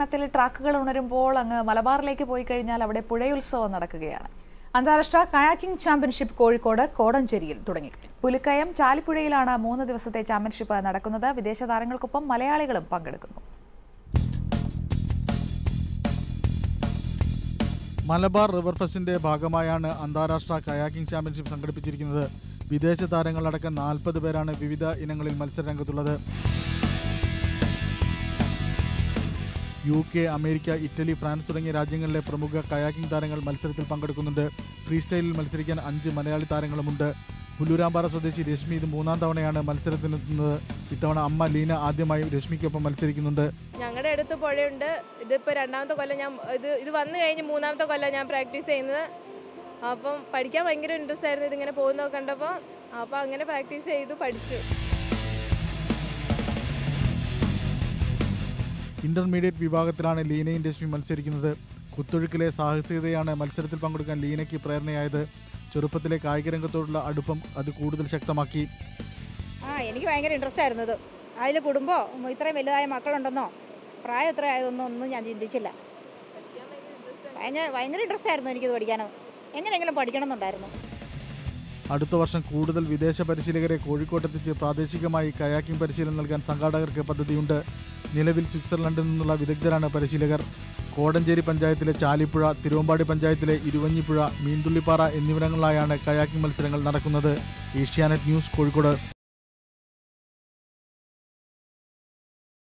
നവീകരണത്തിൽ ട്രാക്കുകൾ ഉണരുമ്പോൾ അങ്ങ് മലബാറിലേക്ക് പോയി കഴിഞ്ഞാൽ അവിടെ പുഴയുത്സവം നടക്കുകയാണ് അന്താരാഷ്ട്ര കയാക്കിംഗ് ചാമ്പ്യൻഷിപ്പ് കോഴിക്കോട് കോടഞ്ചേരിയിൽ തുടങ്ങി പുലിക്കയം ചാലിപ്പുഴയിലാണ് മൂന്ന് ദിവസത്തെ ചാമ്പ്യൻഷിപ്പ് നടക്കുന്നത് വിദേശ താരങ്ങൾക്കൊപ്പം മലയാളികളും പങ്കെടുക്കുന്നു മലബാർ റിവർ ഫെസ്റ്റിന്റെ ഭാഗമായാണ് അന്താരാഷ്ട്ര കയാക്കിംഗ് ചാമ്പ്യൻഷിപ്പ് സംഘടിപ്പിച്ചിരിക്കുന്നത് വിദേശ താരങ്ങളടക്കം നാൽപ്പത് പേരാണ് വിവിധ ഇനങ്ങളിൽ മത്സരരംഗത്തുള്ളത് U K America Italy France തുടങ്ങിയ രാജ്യങ്ങളിലെ പ്രമുഖ കയാക്കിംഗ് താരങ്ങൾ മത്സരത്തിൽ പങ്കെടുക്കുന്നുണ്ട് ഫ്രീ സ്റ്റൈലിൽ മത്സരിക്കാൻ അഞ്ച് മലയാളി താരങ്ങളുമുണ്ട് പുല്ലൂരാമ്പാറ സ്വദേശി രശ്മി ഇത് മൂന്നാം തവണയാണ് മത്സരത്തിനെത്തുന്നത് ഇത്തവണ അമ്മ ലീന ആദ്യമായി രശ്മിക്കൊപ്പം മത്സരിക്കുന്നുണ്ട് ഞങ്ങളുടെ അടുത്ത് പുഴയുണ്ട് ഇതിപ്പോൾ രണ്ടാമത്തെ കൊല്ലം ഞാൻ ഇത് ഇത് വന്നു കഴിഞ്ഞ് മൂന്നാമത്തെ കൊല്ലം ഞാൻ പ്രാക്ടീസ് ചെയ്യുന്നത് അപ്പം പഠിക്കാൻ ഭയങ്കര ഇൻട്രസ്റ്റ് ആയിരുന്നു ഇതിങ്ങനെ പോകുന്നതൊക്കെ കണ്ടപ്പോൾ അപ്പോൾ അങ്ങനെ പ്രാക്ടീസ് ചെയ്തു പഠിച്ചു ഇന്റർമീഡിയറ്റ് വിഭാഗത്തിലാണ് ലീനയും രശ്മി മത്സരിക്കുന്നത് കുത്തൊഴുക്കിലെ സാഹസികതയാണ് മത്സരത്തിൽ പങ്കെടുക്കാൻ ലീനയ്ക്ക് പ്രേരണയായത് ചെറുപ്പത്തിലെ കായിക രംഗത്തോടുള്ള അടുപ്പം അത് കൂടുതൽ ശക്തമാക്കി ആ എനിക്ക് ഭയങ്കര ഇൻട്രസ്റ്റ് ആയിരുന്നു ഇത് അതിൽ കുടുംബോ ഇത്രയും വലുതായ മക്കളുണ്ടെന്നോ പ്രായം ഇത്ര ആയതൊന്നും ഒന്നും ഞാൻ ചിന്തിച്ചില്ല ഭയങ്കര ഭയങ്കര ഇൻട്രസ്റ്റ് ആയിരുന്നു എനിക്കിത് പഠിക്കാനോ എങ്ങനെയെങ്കിലും പഠിക്കണം എന്നുണ്ടായിരുന്നു അടുത്ത വർഷം കൂടുതൽ വിദേശ പരിശീലകരെ കോഴിക്കോട്ടെത്തിച്ച് പ്രാദേശികമായി കയാക്കിംഗ് പരിശീലനം നൽകാൻ സംഘാടകർക്ക് പദ്ധതിയുണ്ട് നിലവിൽ സ്വിറ്റ്സർലൻഡിൽ നിന്നുള്ള വിദഗ്ധരാണ് പരിശീലകർ കോടഞ്ചേരി പഞ്ചായത്തിലെ ചാലിപ്പുഴ തിരുവമ്പാടി പഞ്ചായത്തിലെ ഇരുവഞ്ഞിപ്പുഴ മീൻതുള്ളിപ്പാറ എന്നിവിടങ്ങളിലായാണ് കയാക്കിംഗ് മത്സരങ്ങൾ നടക്കുന്നത് ഏഷ്യാനെറ്റ് ന്യൂസ് കോഴിക്കോട്